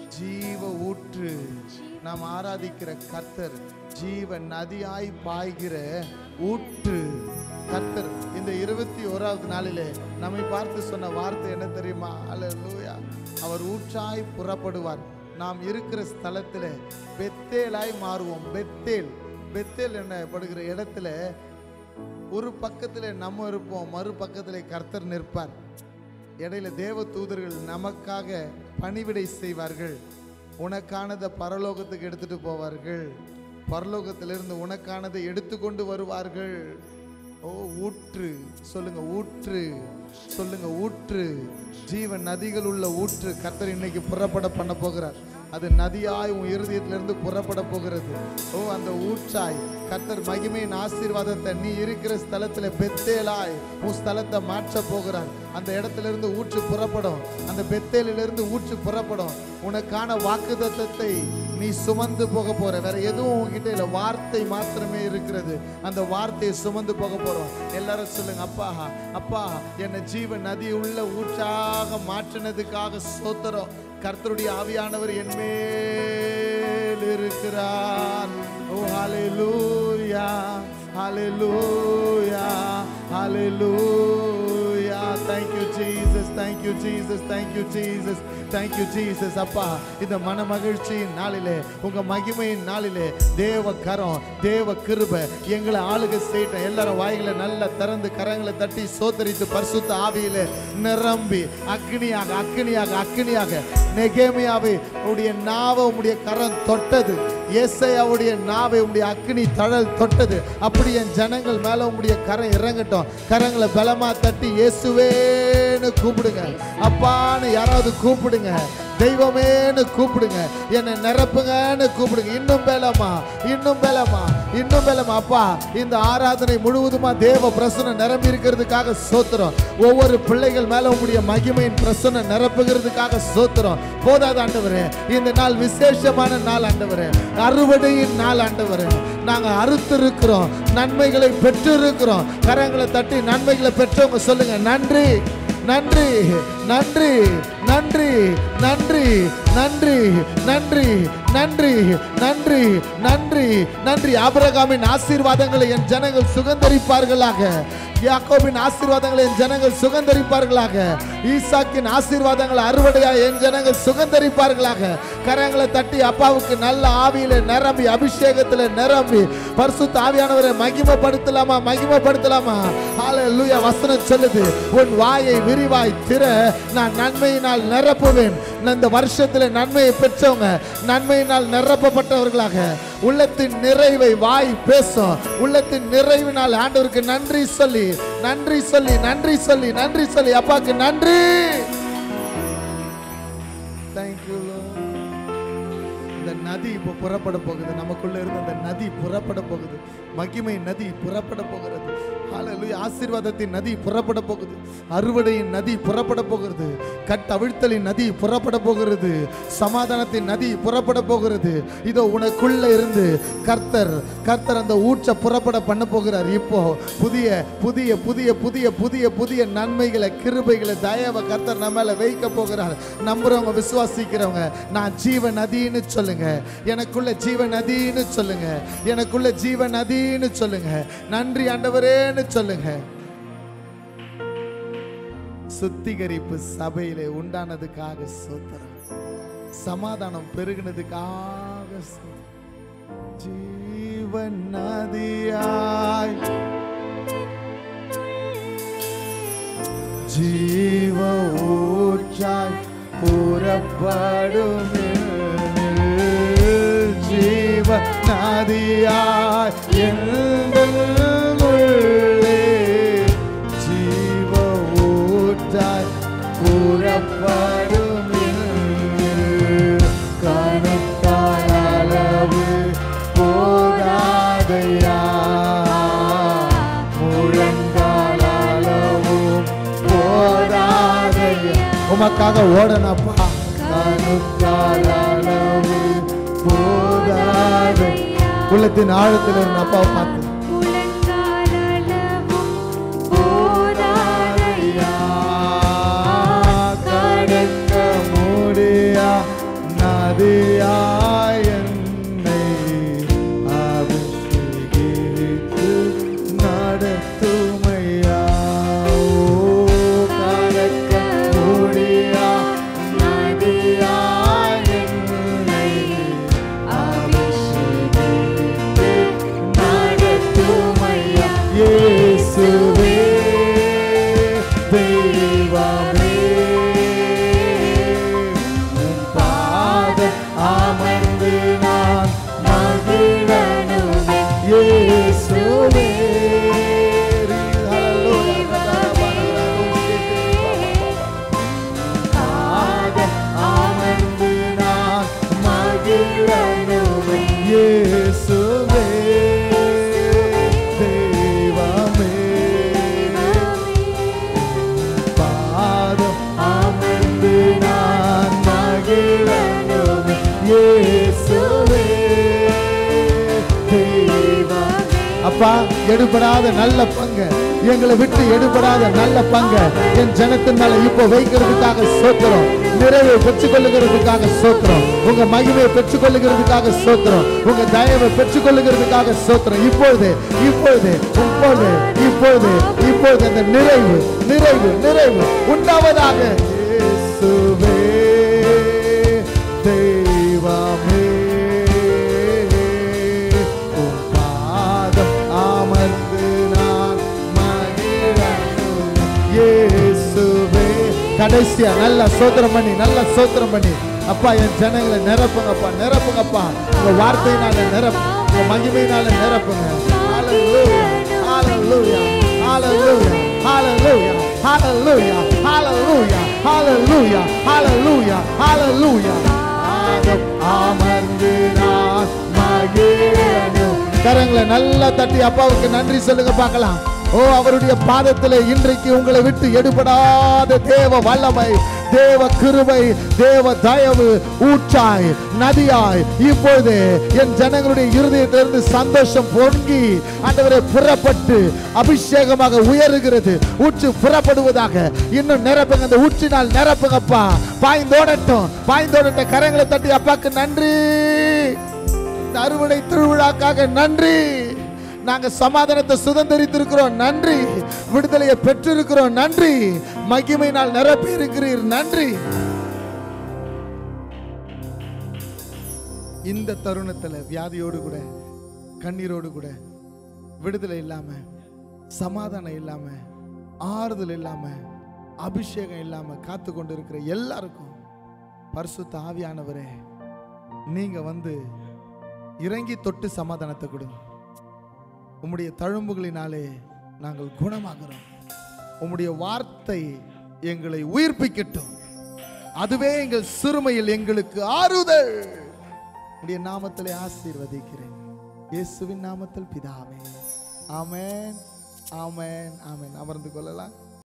ஜீவ ஊற்று நாம் ஆராதிக்கிற கர்த்தர் ஜீவ நதியாய் பாய்கிற ஊற்று கர்த்தர் இந்த இருபத்தி ஓராவது நாளிலே நம்மை பார்த்து சொன்ன வார்த்தை என்ன தெரியுமா அல்லேலூயா அவர் ஊற்றாய் புறப்படுவார் நாம் இருக்கிற ஸ்தலத்தில் பெத்தேலாய் மாறுவோம் பெத்தேல் பெத்தேல் என்னப்படுகிற இடத்துல ஒரு பக்கத்தில் நம்ம இருப்போம் மறு பக்கத்தில் கர்த்தர் நிற்பார் இடையில தேவ தூதர்கள் நமக்காக பணிவிடை செய்வார்கள் உனக்கானதை பரலோகத்துக்கு எடுத்துட்டு போவார்கள் பரலோகத்திலிருந்து உனக்கானதை எடுத்துக்கொண்டு வருவார்கள் ஓ ஊற்று சொல்லுங்க ஊற்று சொல்லுங்க ஊற்று ஜீவ நதிகள் உள்ள ஊற்று கர்த்தர் இன்னைக்கு புறப்பட பண்ண போகிறார் அது நதியாய் உன் இருதயத்திலிருந்து புறப்பட போகிறது ஓ அந்த ஊற்றாய் கர்த்தர் மகிமையின் ஆசீர்வாதத்தை நீ இருக்கிற ஸ்தலத்துல பெத்தேலாய் உன் ஸ்தலத்தை மாற்ற போகிறார் அந்த இடத்துல இருந்து ஊற்று புறப்படும் அந்த பெத்தேலிலிருந்து ஊற்று புறப்படும் உனக்கான வாக்குத்தத்தத்தை நீ சுமந்து போக போற வேற எதுவும் உன்கிட்ட இல்லை வார்த்தை மாத்திரமே இருக்கிறது அந்த வார்த்தையை சுமந்து போக போறோம் எல்லாரும் சொல்லுங்க அப்பா அப்பா என்னை ஜீவ நதி உள்ள ஊற்றாக மாற்றினதுக்காக சோத்திரம் கர்த்தருடைய ஆவியானவர் என் மேல் இருக்கிறார் ஓ ஹalleluya ஹalleluya ஹalleluya thank you jesus thank you jesus thank you jesus thank you jesus அப்பா இந்த மன மகிழ்ச்சியின் நாளிலே உங்க மகிமையின் நாளிலே தேவ கரம் தேவ கிருபை எங்களை ஆளுகை செய்யட்டும் எல்லாரும் வாய்களை நல்லா திறந்து கரங்களை தட்டி சோத்தரித்து பரிசுத்த ஆவியிலே நிரம்பி அக்னியாக அக்னியாக அக்னியாக நெகேமியாவை உடைய நாவை உடைய கரம் தொட்டது ஏசையாவுடைய நாவை உடைய அக்னி தழல் தொட்டது அப்படி என் ஜனங்கள் மேல உடைய கரம் இறங்கட்டும் கரங்களை பலமா தட்டி இயேசுவேன்னு கூப்பிடுங்க அப்பான்னு யாராவது கூப்பிடுங்க தெய்வமேன்னு கூப்பிடுங்க என்னை நிரப்புங்கன்னு கூப்பிடுங்க இன்னும் பலமா இன்னும் பலமா இன்னும் பலமா அப்பா இந்த ஆராதனை முழுவதுமா தேவ பிரசனை நிரம்பி இருக்கிறதுக்காக சோத்திரம் ஒவ்வொரு பிள்ளைகள் மேல உங்களுடைய மகிமையின் பிரசனை நிரப்புகிறதுக்காக சோத்திரம் போதாது ஆண்டவரே இந்த நாள் விசேஷமான நாள் ஆண்டவரே அறுவடையின் நாள் ஆண்டவரே நாங்க அறுத்திருக்கிறோம் நன்மைகளை பெற்றிருக்கிறோம் கரங்களை தட்டி நன்மைகளை பெற்றவங்க சொல்லுங்க நன்றி நன்றி நன்றி நன்றி நன்றி நன்றி நன்றி நன்றி நன்றி நன்றி நன்றி ஆபிரகாமின் ஆசீர்வாதங்களை என் ஜனங்கள் சுகந்தரிப்பார்களாக யாக்கோபின் ஆசீர்வாதங்களை என் ஜனங்கள் சுகந்தரிப்பார்களாக ஈசாக்கின் ஆசீர்வாதங்களை அறுவடையா என் ஜனங்கள் சுகந்தரிப்பார்களாக கரங்களை தட்டி அப்பாவுக்கு நல்ல ஆவியில நிரம்பி அபிஷேகத்துல நிரம்பி பரிசுத்த ஆவியானவரை மகிமைப்படுத்தலாமா மகிமைப்படுத்தலாமா ஹalleluya வசனம் சொல்லுது உன் வாயை விரிவாய் திற நான் நன்மையினால் நிரப்புவேன் நான் இந்த வருஷத்துல நன்மையை பெற்றவங்க நன்மையினால் நிரப்பப்பட்டவர்களாக உள்ளத்தின் நிறைவை வாய் பேசும் உள்ளத்தின் நிறைவினால் ஆண்டவருக்கு நன்றி சொல்லி நன்றி சொல்லி நன்றி சொல்லி நன்றி சொல்லி அப்பாக்கு நன்றி தேங்க்யூ இந்த நதி இப்போ புறப்பட போகுது நமக்குள்ள இருந்து அந்த நதி புறப்பட போகுது மகிமை நதி புறப்பட போகிறது ஹalleluya ஆசீர்வாதத்தின் நதி புறப்பட போகுது அறுவடையின் நதி புறப்பட போகிறது கட்டவிழ்த்தலின் நதி புறப்பட போகிறது சமாதானத்தின் நதி புறப்பட போகிறது இதோ உனக்குள்ள இருந்து கர்த்தர் கர்த்தர் அந்த ஊற்ற புறப்பட பண்ண போகிறார் இப்போ புதிய புதிய புதிய புதிய புதிய புதிய நன்மைகளை கிருபைகளை தயவை கர்த்தர் நம்ம மேல வைக்க போகிறார் நம்புறவங்க விசுவாசிக்கிறவங்க நான் ஜீவ நதின்னு சொல்லுங்க எனக்குள்ள ஜீவ நதின்னு சொல்லுங்க எனக்குள்ள ஜீவ நதின்னு சொல்லுங்க நன்றி ஆண்டவரேன்னு சொல்லுங்க சுத்திகரிப்பு சபையிலே உண்டானதுக்காக சோத்திரம் சமாதானம் பெருகினதுக்காக சோத்திரம். ஜீவன் நதியாய் ஜீவ ஊற்றாய் புறப்படும் ஜீவ நதியாய் எங்கள் உள்ளே ஜீவ ஊற்றாய் புறப்படும் கணக்கான அளவு போதாதையா முழங்கால் அளவும் போதாதையா உமக்காக ஓடனப்பா கணுக்கால் அளவு போதாதை உள்ளத்தின் ஆழத்தில் இருந்த அப்பாவை பார்த்து கடக்க முடியா நதியாய் என்னை அபிஷேகித்து நடத்துமையா ஓ, கடக்க முடியா நதியாய் என்னை அபிஷேகித்து நடத்துமையா இயேசுவே தெய்வமே உம் பாதம் அமர்ந்து நான் மகிழனுமே இயேசுவே பாதம் அமர்ந்து நான் மகிழனுமே இயேசுவே தெய்வமே பாதம் அமர்ந்து நான் மகிழனுமே இயேசுவே தெய்வமே அப்பா எடுபடாத நல்ல பங்கு எங்களை விட்டு எடுபடாத நல்ல பங்கு என் ஜனத்தின் மேல இப்போ வைக்கிறதுக்காக சோத்திரம் நிறைவை பெற்றுக் கொள்ளுகிறதுக்காக சோத்திரம் உங்க மகிமையை பெற்றுக் கொள்ளுகிறதுக்காக சோத்திரம் உங்க தயவை பெற்றுக் கொள்ளுகிறதுக்காக சோத்திரம் இப்பொழுது இப்பொழுது இப்பொழுது இப்பொழுது இப்பொழுது அந்த நிறைவு நிறைவு நிறைவு உண்டாவதாக இயேசுவே தெய்வமே உம் பாதம் அமர்ந்து நான் மகிழனும் இயேசுவே கடைசியா நல்லா சோத்திரம் பண்ணி நல்லா சோத்திரம் பண்ணி அப்பா என் ஜனங்களை நிரப்புங்கப்பா நிரப்புங்கப்பா உங்க வார்த்தையினால நிரப்பு உங்க மகிமையினால நிரப்புங்க Hallelujah. Hallelujah. Hallelujah. Hallelujah. Hallelujah. Hallelujah. Hallelujah. Hallelujah. பாதம் அமர்ந்து நான் மகிழனும். கரங்களை நல்லா தட்டி அப்பாவுக்கு நன்றி சொல்லுங்க பார்க்கலாம் ஓ அவருடைய பாதத்திலே இன்றைக்கு உங்களை விட்டு எடுபடாத தேவ வல்லமை தேவ கிருபை தேவ தயவு ஊற்றாய் நதியாய் இப்பொழுது என் ஜனங்களுடைய இருதயத்திலிருந்து சந்தோஷம் பொங்கி ஆண்டவரே புறப்பட்டு அபிஷேகமாக உயருகிறது ஊற்று புறப்படுவதாக இன்னும் நிரப்புங்க அந்த ஊற்றினால் நிரப்புங்கப்பா பாய்ந்தோடட்டும் பாய்ந்தோடட்ட கரங்களை தட்டி அப்பாக்கு நன்றி இந்த அறுவடை திருவிழாக்காக நன்றி நாங்க சமாதானத்தை சுதந்திரித்திருக்கிறோம் நன்றி விடுதலையை பெற்றிருக்கிறோம் நன்றி மகிமையினால் நிரப்பி இருக்கிறீர் நன்றி இந்த தருணத்துல வியாதியோடு கூட கண்ணீரோடு கூட விடுதலை இல்லாம சமாதானம் இல்லாம ஆறுதல் இல்லாம அபிஷேகம் இல்லாம காத்து கொண்டு இருக்கிற எல்லாருக்கும் பரிசுத்த ஆவியானவரே நீங்க வந்து இறங்கி தொட்டு சமாதானத்தை கொடுங்க உம்முடைய தழும்புகளினாலே நாங்கள் குணமாகிறோம் உம்முடைய வார்த்தை எங்களை உயிர்ப்பிக்கட்டும் அதுவே எங்கள் சிறுமையில் எங்களுக்கு ஆறுதல் உடைய நாமத்திலே ஆசீர்வதிக்கிறேன் இயேசுவின் நாமத்தில் பிதாவே ஆமென் ஆமென் ஆமென் அமர்ந்து கொள்ளலாம்